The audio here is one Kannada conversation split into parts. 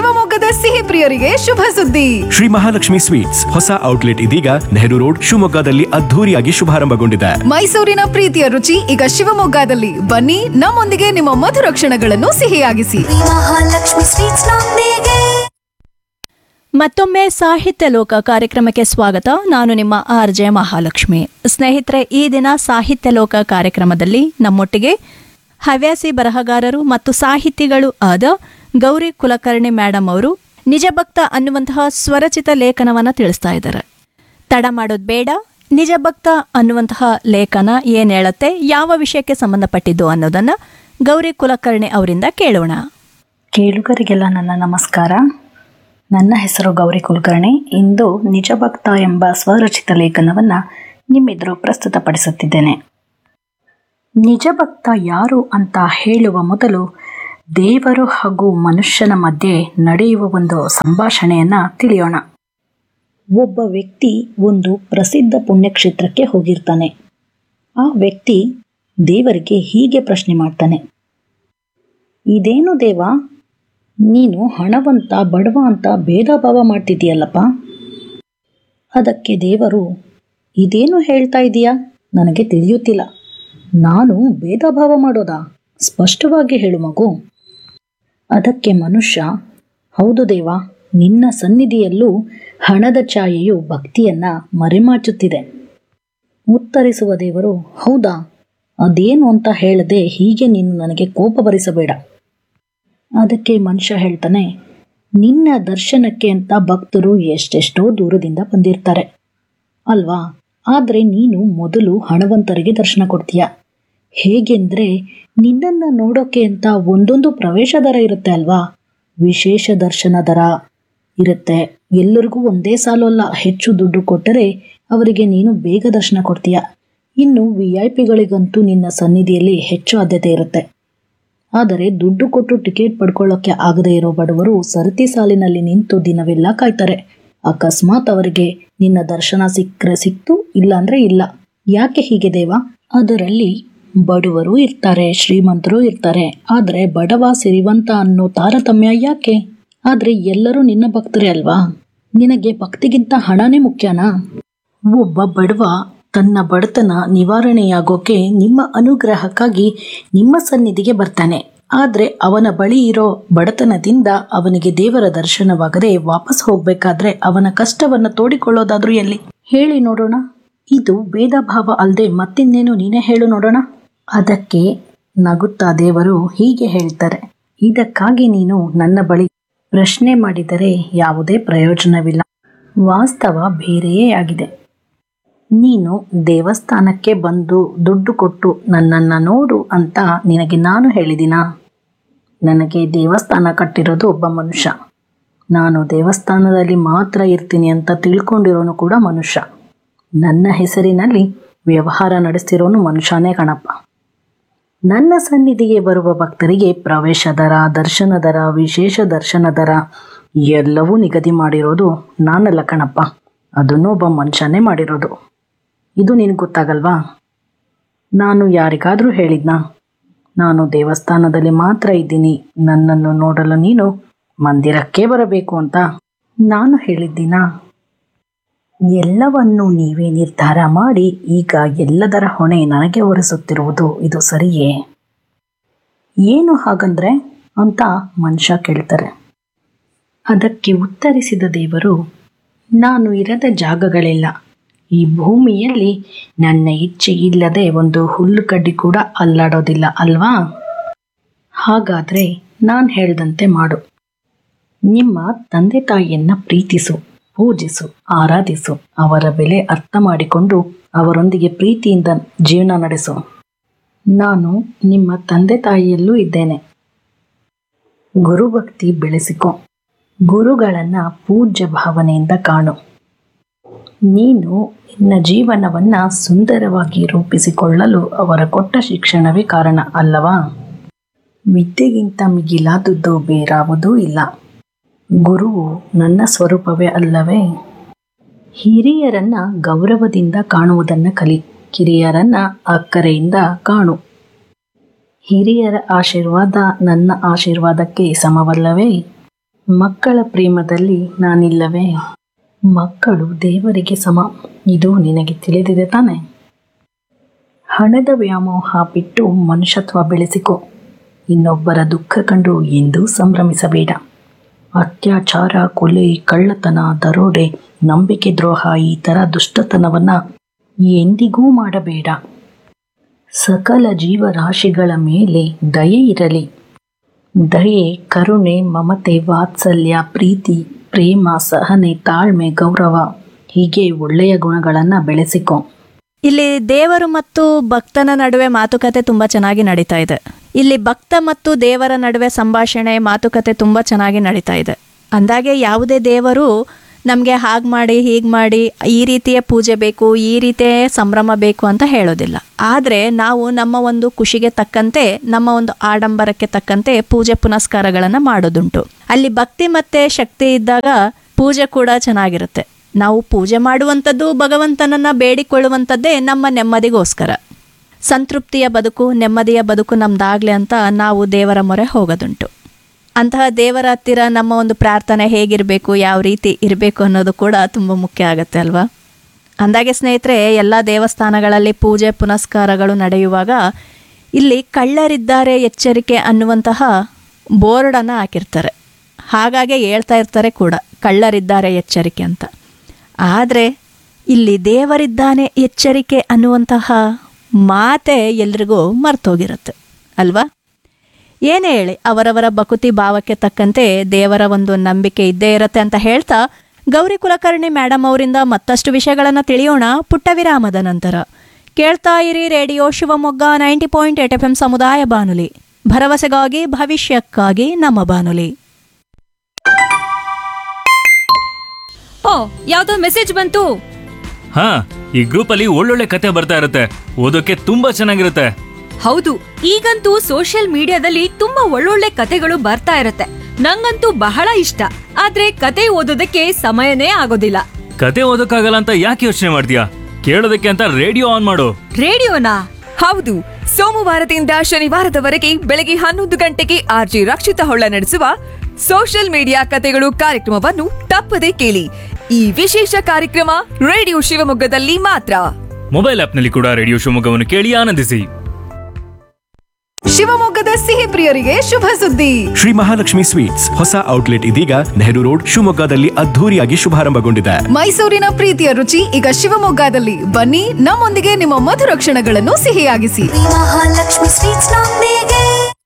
ಶಿವಮೊಗ್ಗದ ಸಿಹಿ ಪ್ರಿಯರಿಗೆ ಶುಭ ಸುದ್ದಿ ಶ್ರೀ ಮಹಾಲಕ್ಷ್ಮಿ ಸ್ವೀಟ್ಸ್ ಹೊಸ ಔಟ್ಲೆಟ್ ಇದೀಗ ನೆಹರು ರೋಡ್ ಶಿವಮೊಗ್ಗದಲ್ಲಿ ಅದ್ಧೂರಿಯಾಗಿ ಶುಭಾರಂಭಗೊಂಡಿದೆ ಮೈಸೂರಿನ ಪ್ರೀತಿಯ ರುಚಿ ಈಗ ಶಿವಮೊಗ್ಗದಲ್ಲಿ ಬನ್ನಿ ನಮ್ಮೊಂದಿಗೆ ನಿಮ್ಮ ಮಧುರ ಕ್ಷಣಗಳನ್ನು ಸಿಹಿಯಾಗಿಸಿ ಮಹಾಲಕ್ಷ್ಮಿ ಸ್ವೀಟ್ಸ್ ನೊಂದಿಗೆ ಮತ್ತೊಮ್ಮೆ ಸಾಹಿತ್ಯ ಲೋಕ ಕಾರ್ಯಕ್ರಮಕ್ಕೆ ಸ್ವಾಗತ ನಾನು ನಿಮ್ಮ ಆರ್ ಜೆ ಮಹಾಲಕ್ಷ್ಮಿ ಸ್ನೇಹಿತರೆ ಈ ದಿನ ಸಾಹಿತ್ಯ ಲೋಕ ಕಾರ್ಯಕ್ರಮದಲ್ಲಿ ನಮ್ಮೊಟ್ಟಿಗೆ ಹವ್ಯಾಸಿ ಬರಹಗಾರರು ಮತ್ತು ಸಾಹಿತಿಗಳು ಆದ ಗೌರಿ ಕುಲಕರ್ಣಿ ಮೇಡಮ್ ಅವರು ನಿಜಭಕ್ತ ಅನ್ನುವಂತಹ ಸ್ವರಚಿತ ಲೇಖನವನ್ನು ತಿಳಿಸ್ತಾ ಇದ್ದಾರೆ ತಡ ಮಾಡೋದು ಬೇಡ ನಿಜಭಕ್ತ ಅನ್ನುವಂತಹ ಲೇಖನ ಏನು ಹೇಳುತ್ತೆ ಯಾವ ವಿಷಯಕ್ಕೆ ಸಂಬಂಧಪಟ್ಟಿದ್ದು ಅನ್ನೋದನ್ನು ಗೌರಿ ಕುಲಕರ್ಣಿ ಅವರಿಂದ ಕೇಳೋಣ ಕೇಳುಗರಿಗೆಲ್ಲ ನನ್ನ ನಮಸ್ಕಾರ ನನ್ನ ಹೆಸರು ಗೌರಿ ಕುಲಕರ್ಣಿ ಇಂದು ನಿಜಭಕ್ತ ಎಂಬ ಸ್ವರಚಿತ ಲೇಖನವನ್ನು ನಿಮ್ಮೆದುರು ಪ್ರಸ್ತುತಪಡಿಸುತ್ತಿದ್ದೇನೆ ನಿಜಭಕ್ತ ಯಾರು ಅಂತ ಹೇಳುವ ಮೊದಲು ದೇವರು ಹಾಗೂ ಮನುಷ್ಯನ ಮಧ್ಯೆ ನಡೆಯುವ ಒಂದು ಸಂಭಾಷಣೆಯನ್ನು ತಿಳಿಯೋಣ ಒಬ್ಬ ವ್ಯಕ್ತಿ ಒಂದು ಪ್ರಸಿದ್ಧ ಪುಣ್ಯಕ್ಷೇತ್ರಕ್ಕೆ ಹೋಗಿರ್ತಾನೆ ಆ ವ್ಯಕ್ತಿ ದೇವರಿಗೆ ಹೀಗೆ ಪ್ರಶ್ನೆ ಮಾಡ್ತಾನೆ ಇದೇನು ದೇವ ನೀನು ಹಣವಂತ ಬಡವ ಅಂತ ಭೇದ ಭಾವ ಮಾಡ್ತಿದ್ದೀಯಲ್ಲಪ್ಪ ಅದಕ್ಕೆ ದೇವರು ಇದೇನು ಹೇಳ್ತಾ ಇದೀಯಾ ನನಗೆ ತಿಳಿಯುತ್ತಿಲ್ಲ ನಾನು ಭೇದ ಭಾವ ಮಾಡೋದಾ ಸ್ಪಷ್ಟವಾಗಿ ಹೇಳು ಮಗು ಅದಕ್ಕೆ ಮನುಷ್ಯ ಹೌದು ದೇವ ನಿನ್ನ ಸನ್ನಿಧಿಯಲ್ಲೂ ಹಣದ ಛಾಯೆಯು ಭಕ್ತಿಯನ್ನ ಮರೆಮಾಚುತ್ತಿದೆ ಉತ್ತರಿಸುವ ದೇವರು ಹೌದಾ ಅದೇನು ಅಂತ ಹೇಳದೆ ಹೀಗೆ ನೀನು ನನಗೆ ಕೋಪ ಭರಿಸಬೇಡ ಅದಕ್ಕೆ ಮನುಷ್ಯ ಹೇಳ್ತಾನೆ ನಿನ್ನ ದರ್ಶನಕ್ಕೆ ಅಂತ ಭಕ್ತರು ಎಷ್ಟೆಷ್ಟೋ ದೂರದಿಂದ ಬಂದಿರ್ತಾರೆ ಅಲ್ವಾ ಆದರೆ ನೀನು ಮೊದಲು ಹಣವಂತರಿಗೆ ದರ್ಶನ ಕೊಡ್ತೀಯ ಹೇಗೆಂದ್ರೆ ನಿನ್ನನ್ನು ನೋಡೋಕೆ ಅಂತ ಒಂದೊಂದು ಪ್ರವೇಶ ದರ ಇರುತ್ತೆ ಅಲ್ವಾ ವಿಶೇಷ ದರ್ಶನ ದರ ಇರುತ್ತೆ ಎಲ್ಲರಿಗೂ ಒಂದೇ ಸಾಲು ಅಲ್ಲ ಹೆಚ್ಚು ದುಡ್ಡು ಕೊಟ್ಟರೆ ಅವರಿಗೆ ನೀನು ಬೇಗ ದರ್ಶನ ಕೊಡ್ತೀಯ ಇನ್ನು ವಿ ಐ ಪಿಗಳಿಗಂತೂ ನಿನ್ನ ಸನ್ನಿಧಿಯಲ್ಲಿ ಹೆಚ್ಚು ಆದ್ಯತೆ ಇರುತ್ತೆ ಆದರೆ ದುಡ್ಡು ಕೊಟ್ಟು ಟಿಕೆಟ್ ಪಡ್ಕೊಳ್ಳೋಕ್ಕೆ ಆಗದೇ ಇರೋ ಬಡವರು ಸರತಿ ಸಾಲಿನಲ್ಲಿ ನಿಂತು ದಿನವೆಲ್ಲ ಕಾಯ್ತಾರೆ ಅಕಸ್ಮಾತ್ ಅವರಿಗೆ ನಿನ್ನ ದರ್ಶನ ಸಿಕ್ಕರೆ ಸಿಕ್ತು ಇಲ್ಲಾಂದ್ರೆ ಇಲ್ಲ ಯಾಕೆ ಹೀಗೆ ದೇವ ಅದರಲ್ಲಿ ಬಡವರು ಇರ್ತಾರೆ ಶ್ರೀಮಂತರು ಇರ್ತಾರೆ ಆದರೆ ಬಡವ ಸಿರಿವಂತ ಅನ್ನೋ ತಾರತಮ್ಯ ಯಾಕೆ ಆದರೆ ಎಲ್ಲರೂ ನಿನ್ನ ಭಕ್ತರೇ ಅಲ್ವಾ ನಿನಗೆ ಭಕ್ತಿಗಿಂತ ಹಣನೇ ಮುಖ್ಯನಾ ಒಬ್ಬ ಬಡವ ತನ್ನ ಬಡತನ ನಿವಾರಣೆಯಾಗೋಕೆ ನಿಮ್ಮ ಅನುಗ್ರಹಕ್ಕಾಗಿ ನಿಮ್ಮ ಸನ್ನಿಧಿಗೆ ಬರ್ತಾನೆ ಆದರೆ ಅವನ ಬಳಿ ಇರೋ ಬಡತನದಿಂದ ಅವನಿಗೆ ದೇವರ ದರ್ಶನವಾಗದೆ ವಾಪಸ್ ಹೋಗ್ಬೇಕಾದ್ರೆ ಅವನ ಕಷ್ಟವನ್ನು ತೋಡಿಕೊಳ್ಳೋದಾದ್ರೂ ಎಲ್ಲಿ ಹೇಳಿ ನೋಡೋಣ ಇದು ಭೇದ ಭಾವ ಅಲ್ಲದೆ ಮತ್ತಿನ್ನೇನು ನೀನೇ ಹೇಳು ನೋಡೋಣ ಅದಕ್ಕೆ ನಗುತ್ತಾ ದೇವರು ಹೀಗೆ ಹೇಳ್ತಾರೆ ಇದಕ್ಕಾಗಿ ನೀನು ನನ್ನ ಬಳಿ ಪ್ರಶ್ನೆ ಮಾಡಿದರೆ ಯಾವುದೇ ಪ್ರಯೋಜನವಿಲ್ಲ ವಾಸ್ತವ ಬೇರೆಯೇ ಆಗಿದೆ ನೀನು ದೇವಸ್ಥಾನಕ್ಕೆ ಬಂದು ದುಡ್ಡು ಕೊಟ್ಟು ನನ್ನನ್ನು ನೋಡು ಅಂತ ನಿನಗೆ ನಾನು ಹೇಳಿದಿನಾ ನನಗೆ ದೇವಸ್ಥಾನ ಕಟ್ಟಿರೋದು ಒಬ್ಬ ಮನುಷ್ಯ ನಾನು ದೇವಸ್ಥಾನದಲ್ಲಿ ಮಾತ್ರ ಇರ್ತೀನಿ ಅಂತ ತಿಳ್ಕೊಂಡಿರೋನು ಕೂಡ ಮನುಷ್ಯ ನನ್ನ ಹೆಸರಿನಲ್ಲಿ ವ್ಯವಹಾರ ನಡೆಸ್ತಿರೋನು ಮನುಷ್ಯನೇ ಕಣಪ್ಪ ನನ್ನ ಸನ್ನಿಧಿಗೆ ಬರುವ ಭಕ್ತರಿಗೆ ಪ್ರವೇಶ ದರ ದರ್ಶನ ದರ ವಿಶೇಷ ದರ್ಶನ ದರ ಎಲ್ಲವೂ ನಿಗದಿ ಮಾಡಿರೋದು ನಾನಲ್ಲ ಕಣಪ್ಪ ಅದನ್ನು ಒಬ್ಬ ಮನುಷ್ಯನೇ ಮಾಡಿರೋದು ಇದು ನಿನಗೆ ಗೊತ್ತಾಗಲ್ವಾ ನಾನು ಯಾರಿಗಾದರೂ ಹೇಳಿದ್ನಾ ನಾನು ದೇವಸ್ಥಾನದಲ್ಲಿ ಮಾತ್ರ ಇದ್ದೀನಿ ನನ್ನನ್ನು ನೋಡಲು ನೀನು ಮಂದಿರಕ್ಕೆ ಬರಬೇಕು ಅಂತ ನಾನು ಹೇಳಿದ್ದೀನಾ ಎಲ್ಲವನ್ನೂ ನೀವೇ ನಿರ್ಧಾರ ಮಾಡಿ ಈಗ ಎಲ್ಲದರ ಹೊಣೆ ನನಗೆ ಹೊರಿಸುತ್ತಿರುವುದು ಇದು ಸರಿಯೇ ಏನು ಹಾಗಂದ್ರೆ ಅಂತ ಮನುಷ್ಯ ಕೇಳ್ತಾರೆ ಅದಕ್ಕೆ ಉತ್ತರಿಸಿದ ದೇವರು ನಾನು ಇರದ ಜಾಗಗಳಿಲ್ಲ ಈ ಭೂಮಿಯಲ್ಲಿ ನನ್ನ ಇಚ್ಛೆ ಇಲ್ಲದೆ ಒಂದು ಹುಲ್ಲುಕಡ್ಡಿ ಕೂಡ ಅಲ್ಲಾಡೋದಿಲ್ಲ ಅಲ್ವಾ ಹಾಗಾದ್ರೆ ನಾನು ಹೇಳ್ದಂತೆ ಮಾಡು ನಿಮ್ಮ ತಂದೆ ತಾಯಿಯನ್ನ ಪ್ರೀತಿಸು ಪೂಜಿಸು ಆರಾಧಿಸು ಅವರ ಬೆಲೆ ಅರ್ಥ ಮಾಡಿಕೊಂಡು ಅವರೊಂದಿಗೆ ಪ್ರೀತಿಯಿಂದ ಜೀವನ ನಡೆಸು ನಾನು ನಿಮ್ಮ ತಂದೆ ತಾಯಿಯಲ್ಲೂ ಇದ್ದೇನೆ ಗುರುಭಕ್ತಿ ಬೆಳೆಸಿಕೊ ಗುರುಗಳನ್ನ ಪೂಜ್ಯ ಭಾವನೆಯಿಂದ ಕಾಣು ನೀನು ನಿನ್ನ ಜೀವನವನ್ನ ಸುಂದರವಾಗಿ ರೂಪಿಸಿಕೊಳ್ಳಲು ಅವರ ಕೊಟ್ಟ ಶಿಕ್ಷಣವೇ ಕಾರಣ ಅಲ್ಲವಾ ವಿದ್ಯೆಗಿಂತ ಮಿಗಿಲಾದದ್ದು ಬೇರಾವುದೂ ಇಲ್ಲ ಗುರುವು ನನ್ನ ಸ್ವರೂಪವೇ ಅಲ್ಲವೇ ಹಿರಿಯರನ್ನ ಗೌರವದಿಂದ ಕಾಣುವುದನ್ನು ಕಲಿ ಕಿರಿಯರನ್ನ ಅಕ್ಕರೆಯಿಂದ ಕಾಣು ಹಿರಿಯರ ಆಶೀರ್ವಾದ ನನ್ನ ಆಶೀರ್ವಾದಕ್ಕೆ ಸಮವಲ್ಲವೇ ಮಕ್ಕಳ ಪ್ರೇಮದಲ್ಲಿ ನಾನಿಲ್ಲವೇ ಮಕ್ಕಳು ದೇವರಿಗೆ ಸಮ ಇದು ನಿನಗೆ ತಿಳಿದಿದೆ ತಾನೆ ಹಣದ ವ್ಯಾಮೋಹ ಬಿಟ್ಟು ಮನುಷ್ಯತ್ವ ಬೆಳೆಸಿಕೊ ಇನ್ನೊಬ್ಬರ ದುಃಖ ಕಂಡು ಎಂದೂ ಸಂಭ್ರಮಿಸಬೇಡ ಅತ್ಯಾಚಾರ ಕೊಲೆ ಕಳ್ಳತನ ದರೋಡೆ ನಂಬಿಕೆ ದ್ರೋಹ ಈ ಥರ ದುಷ್ಟತನವನ್ನು ಎಂದಿಗೂ ಮಾಡಬೇಡ ಸಕಲ ಜೀವರಾಶಿಗಳ ಮೇಲೆ ದಯೆ ಇರಲಿ ದಯೆ ಕರುಣೆ ಮಮತೆ ವಾತ್ಸಲ್ಯ ಪ್ರೀತಿ ಪ್ರೇಮ ಸಹನೆ ತಾಳ್ಮೆ ಗೌರವ ಹೀಗೆ ಒಳ್ಳೆಯ ಗುಣಗಳನ್ನು ಬೆಳೆಸಿಕೊ ಇಲ್ಲಿ ದೇವರು ಮತ್ತು ಭಕ್ತನ ನಡುವೆ ಮಾತುಕತೆ ತುಂಬ ಚೆನ್ನಾಗಿ ನಡೀತಾ ಇದೆ ಇಲ್ಲಿ ಭಕ್ತ ಮತ್ತು ದೇವರ ನಡುವೆ ಸಂಭಾಷಣೆ ಮಾತುಕತೆ ತುಂಬ ಚೆನ್ನಾಗಿ ನಡೀತಾ ಇದೆ ಅಂದಾಗೆ ಯಾವುದೇ ದೇವರು ನಮಗೆ ಹಾಗೆ ಮಾಡಿ ಹೀಗೆ ಮಾಡಿ ಈ ರೀತಿಯ ಪೂಜೆ ಬೇಕು ಈ ರೀತಿಯ ಸಂಭ್ರಮ ಬೇಕು ಅಂತ ಹೇಳೋದಿಲ್ಲ ಆದರೆ ನಾವು ನಮ್ಮ ಒಂದು ಖುಷಿಗೆ ತಕ್ಕಂತೆ ನಮ್ಮ ಒಂದು ಆಡಂಬರಕ್ಕೆ ತಕ್ಕಂತೆ ಪೂಜೆ ಪುನಸ್ಕಾರಗಳನ್ನು ಮಾಡೋದುಂಟು ಅಲ್ಲಿ ಭಕ್ತಿ ಮತ್ತು ಶಕ್ತಿ ಇದ್ದಾಗ ಪೂಜೆ ಕೂಡ ಚೆನ್ನಾಗಿರುತ್ತೆ ನಾವು ಪೂಜೆ ಮಾಡುವಂಥದ್ದು ಭಗವಂತನನ್ನ ಬೇಡಿಕೊಳ್ಳುವಂಥದ್ದೇ ನಮ್ಮ ನೆಮ್ಮದಿಗೋಸ್ಕರ ಸಂತೃಪ್ತಿಯ ಬದುಕು ನೆಮ್ಮದಿಯ ಬದುಕು ನಮ್ದಾಗ್ಲಿ ಅಂತ ನಾವು ದೇವರ ಮೊರೆ ಹೋಗೋದುಂಟು ಅಂತಹ ದೇವರ ಹತ್ತಿರ ನಮ್ಮ ಒಂದು ಪ್ರಾರ್ಥನೆ ಹೇಗಿರಬೇಕು ಯಾವ ರೀತಿ ಇರಬೇಕು ಅನ್ನೋದು ಕೂಡ ತುಂಬ ಮುಖ್ಯ ಆಗುತ್ತೆ ಅಲ್ವಾ ಅಂದಾಗೆ ಸ್ನೇಹಿತರೆ ಎಲ್ಲ ದೇವಸ್ಥಾನಗಳಲ್ಲಿ ಪೂಜೆ ಪುನಸ್ಕಾರಗಳು ನಡೆಯುವಾಗ ಇಲ್ಲಿ ಕಳ್ಳರಿದ್ದಾರೆ ಎಚ್ಚರಿಕೆ ಅನ್ನುವಂತಹ ಬೋರ್ಡನ್ನು ಹಾಕಿರ್ತಾರೆ ಹಾಗಾಗಿ ಹೇಳ್ತಾ ಇರ್ತಾರೆ ಕೂಡ ಕಳ್ಳರಿದ್ದಾರೆ ಎಚ್ಚರಿಕೆ ಅಂತ ಆದರೆ ಇಲ್ಲಿ ದೇವರಿದ್ದಾನೆ ಎಚ್ಚರಿಕೆ ಅನ್ನುವಂತಹ ಮಾತೆ ಎಲ್ರಿಗೂ ಮರ್ತೋಗಿರುತ್ತೆ ಅಲ್ವಾ ಏನೇ ಹೇಳಿ ಅವರವರ ಬಕುತಿ ಭಾವಕ್ಕೆ ತಕ್ಕಂತೆ ದೇವರ ಒಂದು ನಂಬಿಕೆ ಇದ್ದೇ ಇರುತ್ತೆ ಅಂತ ಹೇಳ್ತಾ ಗೌರಿ ಕುಲಕರ್ಣಿ ಮೇಡಮ್ ಅವರಿಂದ ಮತ್ತಷ್ಟು ವಿಷಯಗಳನ್ನು ತಿಳಿಯೋಣ ಪುಟ್ಟ ವಿರಾಮದ ನಂತರ ಕೇಳ್ತಾ ಇರಿ radio Shivamogga ninety point eight F M ಸಮುದಾಯ ಬಾನುಲಿ ಭರವಸೆಗಾಗಿ ಭವಿಷ್ಯಕ್ಕಾಗಿ ನಮ್ಮ ಬಾನುಲಿ ಓ ಯಾವ್ದೋ ಮೆಸೇಜ್ ಬಂತು ಹಾ ಈ ಗ್ರೂಪ್ ಅಲ್ಲಿ ಒಳ್ಳೊಳ್ಳೆ ಕತೆ ಬರ್ತಾ ಇರುತ್ತೆ ಓದೋಕೆ ತುಂಬಾ ಚೆನ್ನಾಗಿರುತ್ತೆ ಹೌದು ಈಗಂತೂ ಸೋಷಿಯಲ್ ಮೀಡಿಯಾದಲ್ಲಿ ತುಂಬಾ ಒಳ್ಳೊಳ್ಳೆ ಕತೆಗಳು ಬರ್ತಾ ಇರತ್ತೆ ನಂಗಂತೂ ಬಹಳ ಇಷ್ಟ ಆದ್ರೆ ಕತೆ ಓದೋದಕ್ಕೆ ಸಮಯನೇ ಆಗೋದಿಲ್ಲ ಕತೆ ಓದೋಕ್ಕಾಗಲ್ಲ ಅಂತ ಯಾಕೆ ಯೋಚನೆ ಮಾಡ್ತೀಯಾ ಕೇಳೋದಕ್ಕೆ ಅಂತ ರೇಡಿಯೋ ಆನ್ ಮಾಡು ರೇಡಿಯೋನಾ ಹೌದು ಸೋಮವಾರದಿಂದ ಶನಿವಾರದವರೆಗೆ ಬೆಳಗ್ಗೆ ಹನ್ನೊಂದು ಗಂಟೆಗೆ ಆರ್ಜಿ ರಕ್ಷಿತ ಹೊಳ್ಳ ನಡೆಸುವ ಸೋಷಿಯಲ್ ಮೀಡಿಯಾ ಕತೆಗಳು ಕಾರ್ಯಕ್ರಮವನ್ನು ತಪ್ಪದೆ ಕೇಳಿ ಈ ವಿಶೇಷ ಕಾರ್ಯಕ್ರಮ ರೇಡಿಯೋ ಶಿವಮೊಗ್ಗದಲ್ಲಿ ಮಾತ್ರ ಮೊಬೈಲ್ ಆಪ್ನಲ್ಲಿ ಕೂಡ ರೇಡಿಯೋ ಶಿವಮೊಗ್ಗವನ್ನು ಕೇಳಿ ಆನಂದಿಸಿ ಶಿವಮೊಗ್ಗದ ಸಿಹಿ ಪ್ರಿಯರಿಗೆ ಶುಭ ಸುದ್ದಿ ಶ್ರೀ ಮಹಾಲಕ್ಷ್ಮಿ ಸ್ವೀಟ್ಸ್ ಹೊಸ ಔಟ್ಲೆಟ್ ಇದೀಗ ನೆಹರು ರೋಡ್ ಶಿವಮೊಗ್ಗದಲ್ಲಿ ಅದ್ಧೂರಿಯಾಗಿ ಶುಭಾರಂಭಗೊಂಡಿದೆ ಮೈಸೂರಿನ ಪ್ರೀತಿಯ ರುಚಿ ಈಗ ಶಿವಮೊಗ್ಗದಲ್ಲಿ ಬನ್ನಿ ನಮ್ಮೊಂದಿಗೆ ನಿಮ್ಮ ಮಧುರ ಕ್ಷಣಗಳನ್ನು ಸಿಹಿಯಾಗಿಸಿ ಶ್ರೀ ಮಹಾಲಕ್ಷ್ಮಿ ಸ್ವೀಟ್ಸ್ ನೊಂದಿಗೆ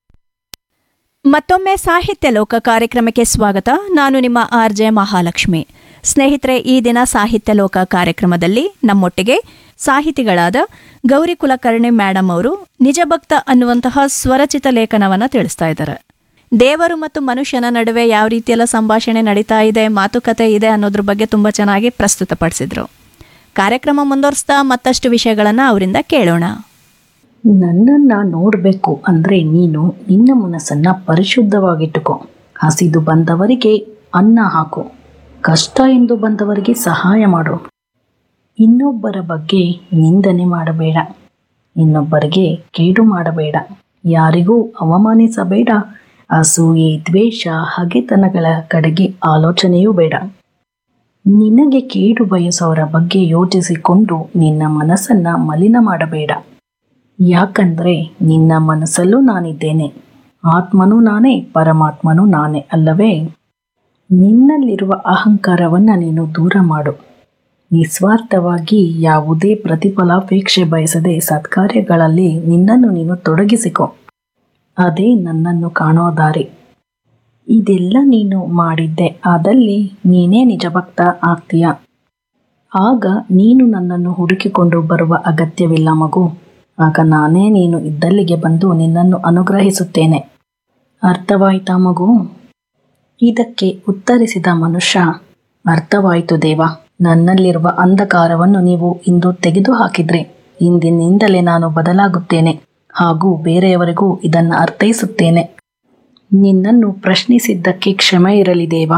ಮತ್ತೊಮ್ಮೆ ಸಾಹಿತ್ಯ ಲೋಕ ಕಾರ್ಯಕ್ರಮಕ್ಕೆ ಸ್ವಾಗತ ನಾನು ನಿಮ್ಮ ಆರ್ ಜೆ ಮಹಾಲಕ್ಷ್ಮಿ ಸ್ನೇಹಿತರೆ ಈ ದಿನ ಸಾಹಿತ್ಯ ಲೋಕ ಕಾರ್ಯಕ್ರಮದಲ್ಲಿ ನಮ್ಮೊಟ್ಟಿಗೆ ಸಾಹಿತಿಗಳಾದ ಗೌರಿ ಕುಲಕರ್ಣಿ ಮೇಡಮ್ ಅವರು ನಿಜಭಕ್ತ ಅನ್ನುವಂತಹ ಸ್ವರಚಿತ ಲೇಖನವನ್ನು ತಿಳಿಸ್ತಾ ಇದ್ದಾರೆ ದೇವರು ಮತ್ತು ಮನುಷ್ಯನ ನಡುವೆ ಯಾವ ರೀತಿಯೆಲ್ಲ ಸಂಭಾಷಣೆ ನಡೀತಾ ಇದೆ ಮಾತುಕತೆ ಇದೆ ಅನ್ನೋದ್ರ ಬಗ್ಗೆ ತುಂಬ ಚೆನ್ನಾಗಿ ಪ್ರಸ್ತುತಪಡಿಸಿದ್ರು ಕಾರ್ಯಕ್ರಮ ಮುಂದುವರಿಸ್ತಾ ಮತ್ತಷ್ಟು ವಿಷಯಗಳನ್ನು ಅವರಿಂದ ಕೇಳೋಣ ನನ್ನನ್ನು ನೋಡಬೇಕು ಅಂದರೆ ನೀನು ನಿನ್ನ ಮನಸ್ಸನ್ನು ಪರಿಶುದ್ಧವಾಗಿಟ್ಟುಕೋ ಹಸಿದು ಬಂದವರಿಗೆ ಅನ್ನ ಹಾಕು ಕಷ್ಟ ಎಂದು ಬಂದವರಿಗೆ ಸಹಾಯ ಮಾಡು ಇನ್ನೊಬ್ಬರ ಬಗ್ಗೆ ನಿಂದನೆ ಮಾಡಬೇಡ ಇನ್ನೊಬ್ಬರಿಗೆ ಕೇಡು ಮಾಡಬೇಡ ಯಾರಿಗೂ ಅವಮಾನಿಸಬೇಡ ಅಸೂಯೆ ದ್ವೇಷ ಹಗೆತನಗಳ ಕಡೆಗೆ ಆಲೋಚನೆಯೂ ಬೇಡ ನಿನಗೆ ಕೇಡು ಬಯಸೋರ ಬಗ್ಗೆ ಯೋಚಿಸಿಕೊಂಡು ನಿನ್ನ ಮನಸ್ಸನ್ನು ಮಲಿನ ಮಾಡಬೇಡ ಯಾಕಂದ್ರೆ ನಿನ್ನ ಮನಸ್ಸಲ್ಲೂ ನಾನಿದ್ದೇನೆ ಆತ್ಮನೂ ನಾನೇ ಪರಮಾತ್ಮನೂ ನಾನೇ ಅಲ್ಲವೇ ನಿನ್ನಲ್ಲಿರುವ ಅಹಂಕಾರವನ್ನು ನೀನು ದೂರ ಮಾಡು ನಿಸ್ವಾರ್ಥವಾಗಿ ಯಾವುದೇ ಪ್ರತಿಫಲಾಪೇಕ್ಷೆ ಬಯಸದೆ ಸತ್ಕಾರ್ಯಗಳಲ್ಲಿ ನಿನ್ನನ್ನು ನೀನು ತೊಡಗಿಸಿಕೊ ಅದೇ ನನ್ನನ್ನು ಕಾಣೋ ದಾರಿ ಇದೆಲ್ಲ ನೀನು ಮಾಡಿದ್ದೆ ಆದಲ್ಲಿ ನೀನೇ ನಿಜಭಕ್ತ ಆಗ್ತೀಯ ಆಗ ನೀನು ನನ್ನನ್ನು ಹುಡುಕಿಕೊಂಡು ಬರುವ ಅಗತ್ಯವಿಲ್ಲ ಮಗು ಆಗ ನಾನೇ ನೀನು ಇದ್ದಲ್ಲಿಗೆ ಬಂದು ನಿನ್ನನ್ನು ಅನುಗ್ರಹಿಸುತ್ತೇನೆ ಅರ್ಥವಾಯಿತಾ ಮಗು ಇದಕ್ಕೆ ಉತ್ತರಿಸಿದ ಮನುಷ್ಯ ಅರ್ಥವಾಯಿತು ದೇವ ನನ್ನಲ್ಲಿರುವ ಅಂಧಕಾರವನ್ನು ನೀವು ಇಂದು ತೆಗೆದು ಹಾಕಿದ್ರೆ ಇಂದಿನಿಂದಲೇ ನಾನು ಬದಲಾಗುತ್ತೇನೆ ಹಾಗೂ ಬೇರೆಯವರಿಗೂ ಇದನ್ನು ಅರ್ಥೈಸುತ್ತೇನೆ ನಿನ್ನನ್ನು ಪ್ರಶ್ನಿಸಿದ್ದಕ್ಕೆ ಕ್ಷಮೆ ಇರಲಿ ದೇವ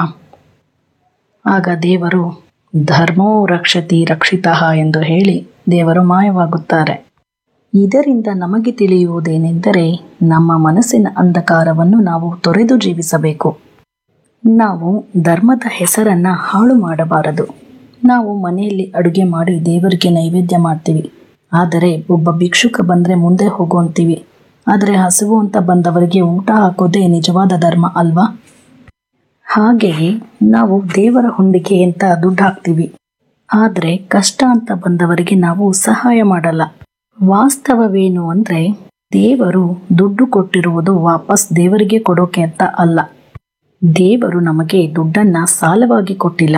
ಆಗ ದೇವರು ಧರ್ಮೋ ರಕ್ಷತಿ ರಕ್ಷಿತಃ ಎಂದು ಹೇಳಿ ದೇವರು ಮಾಯವಾಗುತ್ತಾರೆ ಇದರಿಂದ ನಮಗೆ ತಿಳಿಯುವುದೇನೆಂದರೆ ನಮ್ಮ ಮನಸ್ಸಿನ ಅಂಧಕಾರವನ್ನು ನಾವು ತೊರೆದು ಜೀವಿಸಬೇಕು ನಾವು ಧರ್ಮದ ಹೆಸರನ್ನು ಹಾಳು ಮಾಡಬಾರದು ನಾವು ಮನೆಯಲ್ಲಿ ಅಡುಗೆ ಮಾಡಿ ದೇವರಿಗೆ ನೈವೇದ್ಯ ಮಾಡ್ತೀವಿ ಆದರೆ ಒಬ್ಬ ಭಿಕ್ಷುಕ ಬಂದರೆ ಮುಂದೆ ಹೋಗು ಅಂತೀವಿ ಆದರೆ ಹಸಿವು ಅಂತ ಬಂದವರಿಗೆ ಊಟ ಹಾಕೋದೇ ನಿಜವಾದ ಧರ್ಮ ಅಲ್ವಾ ಹಾಗೆಯೇ ನಾವು ದೇವರ ಹುಂಡಿಗೆ ಅಂತ ದುಡ್ಡು ಹಾಕ್ತೀವಿ ಆದರೆ ಕಷ್ಟ ಅಂತ ಬಂದವರಿಗೆ ನಾವು ಸಹಾಯ ಮಾಡಲ್ಲ ವಾಸ್ತವವೇನು ಅಂದರೆ ದೇವರು ದುಡ್ಡು ಕೊಟ್ಟಿರುವುದು ವಾಪಸ್ ದೇವರಿಗೆ ಕೊಡೋಕೆ ಅಂತ ಅಲ್ಲ ದೇವರು ನಮಗೆ ದುಡ್ಡನ್ನು ಸಾಲವಾಗಿ ಕೊಟ್ಟಿಲ್ಲ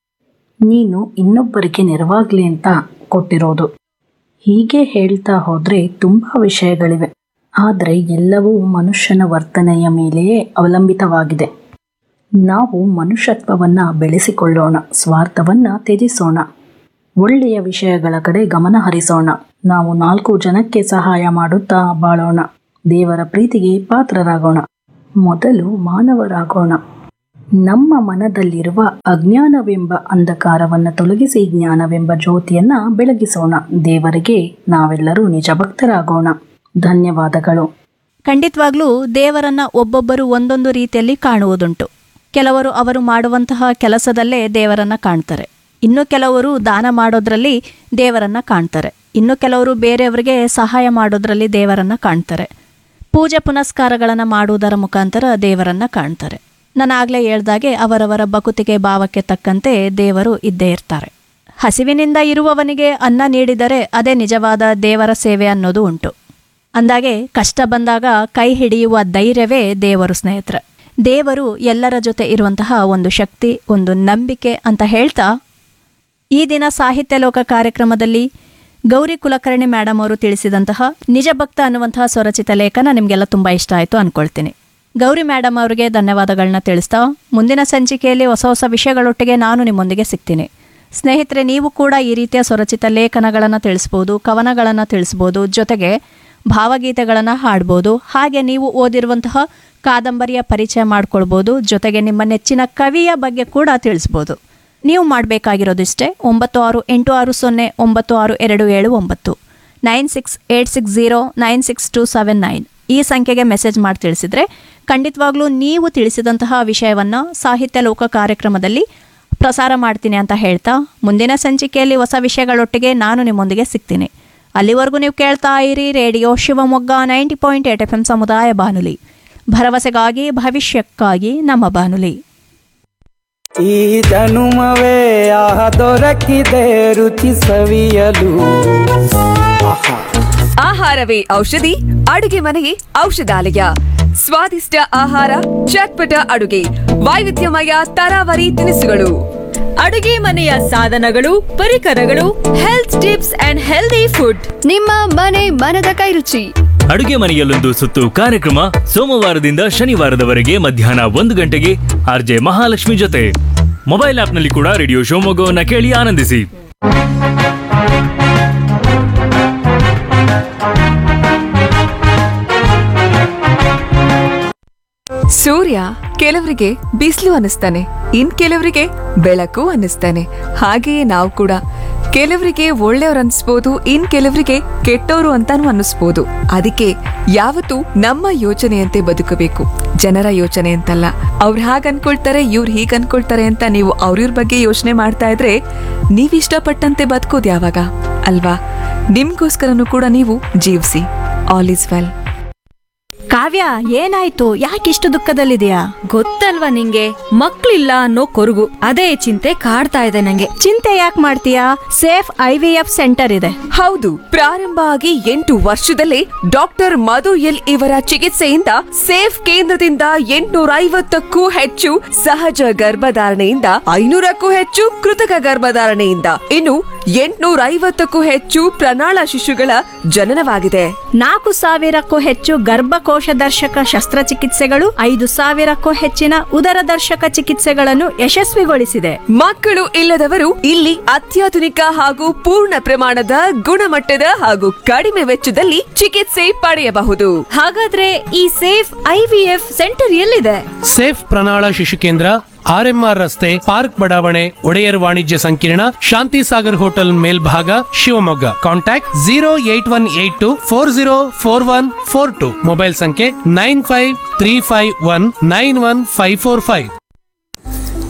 ನೀನು ಇನ್ನೊಬ್ಬರಿಗೆ ನೆರವಾಗಲಿ ಅಂತ ಕೊಟ್ಟಿರೋದು ಹೀಗೆ ಹೇಳ್ತಾ ಹೋದರೆ ತುಂಬ ವಿಷಯಗಳಿವೆ ಆದರೆ ಎಲ್ಲವೂ ಮನುಷ್ಯನ ವರ್ತನೆಯ ಮೇಲೆಯೇ ಅವಲಂಬಿತವಾಗಿದೆ ನಾವು ಮನುಷ್ಯತ್ವವನ್ನು ಬೆಳೆಸಿಕೊಳ್ಳೋಣ ಸ್ವಾರ್ಥವನ್ನು ತ್ಯಜಿಸೋಣ ಒಳ್ಳೆಯ ವಿಷಯಗಳ ಕಡೆ ಗಮನ ಹರಿಸೋಣ ನಾವು ನಾಲ್ಕು ಜನಕ್ಕೆ ಸಹಾಯ ಮಾಡುತ್ತಾ ಬಾಳೋಣ ದೇವರ ಪ್ರೀತಿಗೆ ಪಾತ್ರರಾಗೋಣ ಮೊದಲು ಮಾನವರಾಗೋಣ ನಮ್ಮ ಮನದಲ್ಲಿರುವ ಅಜ್ಞಾನವೆಂಬ ಅಂಧಕಾರವನ್ನು ತೊಲಗಿಸಿ ಜ್ಞಾನವೆಂಬ ಜ್ಯೋತಿಯನ್ನು ಬೆಳಗಿಸೋಣ ದೇವರಿಗೆ ನಾವೆಲ್ಲರೂ ನಿಜ ಭಕ್ತರಾಗೋಣ ಧನ್ಯವಾದಗಳು ಖಂಡಿತವಾಗ್ಲೂ ದೇವರನ್ನ ಒಬ್ಬೊಬ್ಬರು ಒಂದೊಂದು ರೀತಿಯಲ್ಲಿ ಕಾಣುವುದುಂಟು ಕೆಲವರು ಅವರು ಮಾಡುವಂತಹ ಕೆಲಸದಲ್ಲೇ ದೇವರನ್ನ ಕಾಣ್ತಾರೆ ಇನ್ನು ಕೆಲವರು ದಾನ ಮಾಡೋದ್ರಲ್ಲಿ ದೇವರನ್ನ ಕಾಣ್ತಾರೆ ಇನ್ನು ಕೆಲವರು ಬೇರೆಯವರಿಗೆ ಸಹಾಯ ಮಾಡೋದ್ರಲ್ಲಿ ದೇವರನ್ನ ಕಾಣ್ತಾರೆ ಪೂಜೆ ಪುನಸ್ಕಾರಗಳನ್ನು ಮಾಡುವುದರ ಮುಖಾಂತರ ದೇವರನ್ನ ಕಾಣ್ತಾರೆ ನಾನು ಆಗಲೇ ಹೇಳ್ದಾಗೆ ಅವರವರ ಬಕುತಿಗೆ ಭಾವಕ್ಕೆ ತಕ್ಕಂತೆ ದೇವರು ಇದ್ದೇ ಇರ್ತಾರೆ ಹಸಿವಿನಿಂದ ಇರುವವನಿಗೆ ಅನ್ನ ನೀಡಿದರೆ ಅದೇ ನಿಜವಾದ ದೇವರ ಸೇವೆ ಅನ್ನೋದು ಉಂಟು ಅಂದಾಗೆ ಕಷ್ಟ ಬಂದಾಗ ಕೈ ಹಿಡಿಯುವ ಧೈರ್ಯವೇ ದೇವರು ಸ್ನೇಹಿತರೆ ದೇವರು ಎಲ್ಲರ ಜೊತೆ ಇರುವಂತಹ ಒಂದು ಶಕ್ತಿ ಒಂದು ನಂಬಿಕೆ ಅಂತ ಹೇಳ್ತಾ ಈ ದಿನ ಸಾಹಿತ್ಯ ಲೋಕ ಕಾರ್ಯಕ್ರಮದಲ್ಲಿ ಗೌರಿ ಕುಲಕರ್ಣಿ ಮೇಡಮ್ ಅವರು ತಿಳಿಸಿದಂತಹ ನಿಜ ಭಕ್ತ ಅನ್ನುವಂತಹ ಸ್ವರಚಿತ ಲೇಖನ ನಿಮಗೆಲ್ಲ ತುಂಬ ಇಷ್ಟ ಆಯಿತು ಅನ್ಕೊಳ್ತೀನಿ ಗೌರಿ ಮೇಡಮ್ ಅವರಿಗೆ ಧನ್ಯವಾದಗಳನ್ನ ತಿಳಿಸ್ತಾ ಮುಂದಿನ ಸಂಚಿಕೆಯಲ್ಲಿ ಹೊಸ ಹೊಸ ವಿಷಯಗಳೊಟ್ಟಿಗೆ ನಾನು ನಿಮ್ಮೊಂದಿಗೆ ಸಿಗ್ತೀನಿ ಸ್ನೇಹಿತರೆ ನೀವು ಕೂಡ ಈ ರೀತಿಯ ಸ್ವರಚಿತ ಲೇಖನಗಳನ್ನು ತಿಳಿಸ್ಬೋದು ಕವನಗಳನ್ನು ತಿಳಿಸ್ಬೋದು ಜೊತೆಗೆ ಭಾವಗೀತೆಗಳನ್ನು ಹಾಡ್ಬೋದು ಹಾಗೆ ನೀವು ಓದಿರುವಂತಹ ಕಾದಂಬರಿಯ ಪರಿಚಯ ಮಾಡ್ಕೊಳ್ಬೋದು ಜೊತೆಗೆ ನಿಮ್ಮ ನೆಚ್ಚಿನ ಕವಿಯ ಬಗ್ಗೆ ಕೂಡ ತಿಳಿಸ್ಬೋದು ನೀವು ಮಾಡಬೇಕಾಗಿರೋದಿಷ್ಟೇ ಒಂಬತ್ತು ಆರು ಎಂಟು ಆರು ಸೊನ್ನೆ ಒಂಬತ್ತು ಆರು ಎರಡು ಏಳು ಒಂಬತ್ತು nine six eight six zero nine six two seven nine ಈ ಸಂಖ್ಯೆಗೆ ಮೆಸೇಜ್ ಮಾಡಿ ತಿಳಿಸಿದರೆ ಖಂಡಿತವಾಗ್ಲೂ ನೀವು ತಿಳಿಸಿದಂತಹ ವಿಷಯವನ್ನು ಸಾಹಿತ್ಯ ಲೋಕ ಕಾರ್ಯಕ್ರಮದಲ್ಲಿ ಪ್ರಸಾರ ಮಾಡ್ತೀನಿ ಅಂತ ಹೇಳ್ತಾ ಮುಂದಿನ ಸಂಚಿಕೆಯಲ್ಲಿ ಹೊಸ ವಿಷಯಗಳೊಟ್ಟಿಗೆ ನಾನು ನಿಮ್ಮೊಂದಿಗೆ ಸಿಗ್ತೀನಿ ಅಲ್ಲಿವರೆಗೂ ನೀವು ಕೇಳ್ತಾ ಇರಿ radio Shivamogga ninety point eight F M ಸಮುದಾಯ ಬಾನುಲಿ ಭರವಸೆಗಾಗಿ ಭವಿಷ್ಯಕ್ಕಾಗಿ ನಮ್ಮ ಬಾನುಲಿ ಈ ಜನುಮವೇ ಆಹ ದೊರಕಿದೆ ರುಚಿ ಸವಿಯಲು ಆಹಾ ಆಹಾರವೇ ಔಷಧಿ ಅಡುಗೆ ಮನೆಯೇ ಔಷಧಾಲಯ ಸ್ವಾದಿಷ್ಟ ಆಹಾರ ಚಟ್ಪಟ ಅಡುಗೆ ವೈವಿಧ್ಯಮಯ ತರಾವರಿ ತಿನಿಸುಗಳು ಅಡುಗೆ ಮನೆಯ ಸಾಧನಗಳು ಪರಿಕರಗಳು health tips and healthy food ನಿಮ್ಮ ಮನೆ ಮನದ ಕೈರುಚಿ ಅಡುಗೆ ಮನೆಯಲ್ಲೊಂದು ಸುತ್ತು ಕಾರ್ಯಕ್ರಮ ಸೋಮವಾರದಿಂದ ಶನಿವಾರದವರೆಗೆ ಮಧ್ಯಾಹ್ನ ಒಂದು ಗಂಟೆಗೆ ಆರ್ಜೆ ಮಹಾಲಕ್ಷ್ಮಿ ಜೊತೆ ಮೊಬೈಲ್ ಆಪ್ನಲ್ಲಿ ಕೂಡ ರೇಡಿಯೋ ಶಿವಮೊಗ್ಗವನ್ನ ಕೇಳಿ ಆನಂದಿಸಿ ಸೂರ್ಯ ಕೆಲವರಿಗೆ ಬಿಸಿಲು ಅನ್ನಿಸ್ತಾನೆ ಇನ್ ಕೆಲವರಿಗೆ ಬೆಳಕು ಅನ್ನಿಸ್ತಾನೆ ಹಾಗೆಯೇ ನಾವು ಕೂಡ ಕೆಲವರಿಗೆ ಒಳ್ಳೆಯವ್ರು ಅನ್ಸ್ಬೋದು ಇನ್ ಕೆಲವರಿಗೆ ಕೆಟ್ಟವರು ಅಂತಾನು ಅನ್ನಿಸ್ಬೋದು ಅದಕ್ಕೆ ಯಾವತ್ತು ನಮ್ಮ ಯೋಚನೆಯಂತೆ ಬದುಕಬೇಕು ಜನರ ಯೋಚನೆ ಅಂತಲ್ಲ ಅವ್ರು ಹಾಗ್ ಅನ್ಕೊಳ್ತಾರೆ ಇವ್ರು ಹೀಗ್ ಅನ್ಕೊಳ್ತಾರೆ ಅಂತ ನೀವು ಅವ್ರಿವ್ರ ಬಗ್ಗೆ ಯೋಚನೆ ಮಾಡ್ತಾ ಇದ್ರೆ ನೀವ್ ಇಷ್ಟಪಟ್ಟಂತೆ ಬದುಕೋದು ಯಾವಾಗ ಅಲ್ವಾ ನಿಮ್ಗೋಸ್ಕರನು ಕೂಡ ನೀವು ಜೀವಿಸಿ ಆಲ್ ಇಸ್ ವೆಲ್ ಕಾವ್ಯ ಏನಾಯ್ತು ಯಾಕಿಷ್ಟು ದುಃಖದಲ್ಲಿದೆಯಾ ಗೊತ್ತಲ್ವಾ ನಿಂಗೆ ಮಕ್ಳಿಲ್ಲ ಅನ್ನೋ ಕೊರಗು ಅದೇ ಚಿಂತೆ ಕಾಡ್ತಾ ಇದೆ ನಂಗೆ ಚಿಂತೆ ಯಾಕೆ ಮಾಡ್ತೀಯಾ safe I V F centre ಇದೆ ಹೌದು ಪ್ರಾರಂಭ ಆಗಿ ಎಂಟು ವರ್ಷದಲ್ಲೇ ಡಾಕ್ಟರ್ ಮಧು ಎಲ್ ಇವರ ಚಿಕಿತ್ಸೆಯಿಂದ ಸೇಫ್ ಕೇಂದ್ರದಿಂದ ಎಂಟುನೂರ ಐವತ್ತಕ್ಕೂ ಹೆಚ್ಚು ಸಹಜ ಗರ್ಭಧಾರಣೆಯಿಂದ ಐನೂರಕ್ಕೂ ಹೆಚ್ಚು ಕೃತಕ ಗರ್ಭಧಾರಣೆಯಿಂದ ಇನ್ನು ಎಂಟುನೂರ ಐವತ್ತಕ್ಕೂ ಹೆಚ್ಚು ಪ್ರಣಾಳ ಶಿಶುಗಳ ಜನನವಾಗಿದೆ ನಾಲ್ಕು ಸಾವಿರಕ್ಕೂ ಹೆಚ್ಚು ಗರ್ಭಕೋಶ ದರ್ಶಕ ಶಸ್ತ್ರಚಿಕಿತ್ಸೆಗಳು ಐದು ಸಾವಿರಕ್ಕೂ ಹೆಚ್ಚಿನ ಉದರ ದರ್ಶಕ ಚಿಕಿತ್ಸೆಗಳನ್ನು ಯಶಸ್ವಿಗೊಳಿಸಿದೆ ಮಕ್ಕಳು ಇಲ್ಲದವರು ಇಲ್ಲಿ ಅತ್ಯಾಧುನಿಕ ಹಾಗೂ ಪೂರ್ಣ ಪ್ರಮಾಣದ ಗುಣಮಟ್ಟದ ಹಾಗೂ ಕಡಿಮೆ ವೆಚ್ಚದಲ್ಲಿ ಚಿಕಿತ್ಸೆ ಪಡೆಯಬಹುದು ಹಾಗಾದ್ರೆ ಈ ಸೇಫ್ ಐವಿಎಫ್ ಸೆಂಟರ್ ಎಲ್ಲಿದೆ ಸೇಫ್ ಪ್ರಣಾಳ ಶಿಶು ಕೇಂದ್ರ ಆರ್ಎಂಆರ್ ರಸ್ತೆ ಪಾರ್ಕ್ ಬಡಾವಣೆ ಒಡೆಯರ್ ವಾಣಿಜ್ಯ ಸಂಕೀರ್ಣ ಶಾಂತಿ ಸಾಗರ್ ಹೋಟೆಲ್ ಮೇಲ್ಭಾಗ Shivamogga contact zero eight one eight two four zero four one four two mobile ಸಂಖ್ಯೆ nine five three five one nine one five four five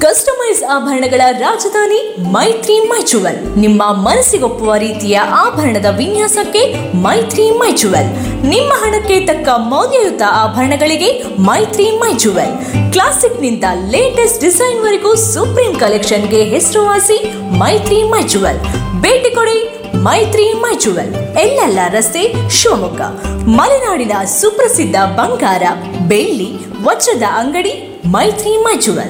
customise ಆಭರಣಗಳ ರಾಜಧಾನಿ ಮೈತ್ರಿ ಮೈಚುವಲ್ ನಿಮ್ಮ ಮನಸ್ಸಿಗೊಪ್ಪುವ ರೀತಿಯ ಆಭರಣದ ವಿನ್ಯಾಸಕ್ಕೆ ಮೈತ್ರಿ ಮೈಚುವಲ್ ನಿಮ್ಮ ಹಣಕ್ಕೆ ತಕ್ಕ ಮೌಲ್ಯಯುತ ಆಭರಣಗಳಿಗೆ ಮೈತ್ರಿ ಮೈಚುವಲ್ ಕ್ಲಾಸಿಕ್ನಿಂದ ಲೇಟೆಸ್ಟ್ ಡಿಸೈನ್ ವರೆಗೂ ಸುಪ್ರೀಂ ಕಲೆಕ್ಷನ್ಗೆ ಹೆಸರುವಾಸಿ ಮೈತ್ರಿ ಮೈಚುವಲ್ ಭೇಟಿ ಕೊಡಿ ಮೈತ್ರಿ ಮೈಚುವಲ್ ಎಲ್ಲೆಲ್ಲ ರಸ್ತೆ ಶಿವಮೊಗ್ಗ ಮಲೆನಾಡಿನ ಸುಪ್ರಸಿದ್ಧ ಬಂಗಾರ ಬೆಳ್ಳಿ ವಜ್ರದ ಅಂಗಡಿ ಮೈತ್ರಿ ಮೈಚುವಲ್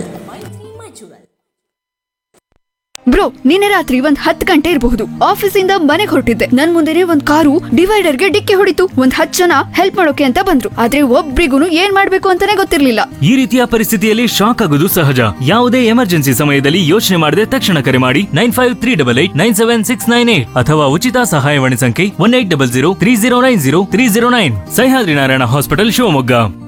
ಬ್ರೋ ನಿನ್ನೆ ರಾತ್ರಿ ಒಂದ್ ಹತ್ತು ಗಂಟೆ ಇರಬಹುದು ಆಫೀಸಿಂದ ಮನೆಗೆ ಹೊರಟಿದ್ದೆ ನನ್ ಮುಂದೆನೆ ಒಂದ್ ಕಾರು ಡಿವೈಡರ್ಗೆ ಡಿಕ್ಕಿ ಹೊಡಿತು ಒಂದ್ ಹತ್ತು ಜನ ಹೆಲ್ಪ್ ಮಾಡೋಕೆ ಅಂತ ಬಂದ್ರು ಆದ್ರೆ ಒಬ್ರಿಗೂ ಏನ್ ಮಾಡ್ಬೇಕು ಅಂತಾನೆ ಗೊತ್ತಿರ್ಲಿಲ್ಲ ಈ ರೀತಿಯ ಪರಿಸ್ಥಿತಿಯಲ್ಲಿ ಶಾಕ್ ಆಗೋದು ಸಹಜ ಯಾವುದೇ ಎಮರ್ಜೆನ್ಸಿ ಸಮಯದಲ್ಲಿ ಯೋಚನೆ ಮಾಡದೆ ತಕ್ಷಣ ಕರೆ ಮಾಡಿ nine five three double eight nine seven six nine eight ಅಥವಾ ಉಚಿತ ಸಹಾಯವಾಣಿ ಸಂಖ್ಯೆ one eight double zero three zero nine zero three zero nine Sahyadri Narayana hospital Shivamogga